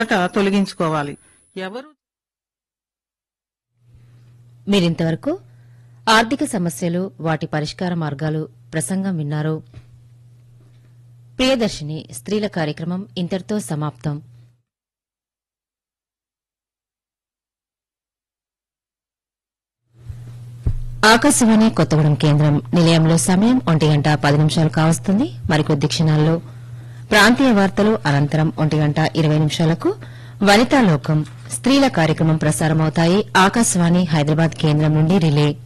మొదట తొలగించుకోవాలి ఎవరు మీరింతవరకు ఆర్థిక సమస్యలు వాటి పరిష్కార మార్గాలు ప్రసంగం విన్నారు ప్రియదర్శిని స్త్రీల కార్యక్రమం ఇంతటితో సమాప్తం ఆకాశవాణి కొత్తగూడెం కేంద్రం నిలయంలో సమయం ఒంటి గంట పది నిమిషాలు కావస్తుంది మరికొద్ది క్షణాల్లో ప్రాంతీయ వార్తలు అనంతరం ఒంటి గంట ఇరవై నిమిషాలకు వనితా లోకం స్త్రీల కార్యక్రమం ప్రసారమవుతాయి ఆకాశవాణి హైదరాబాద్ కేంద్రం నుండి రిలే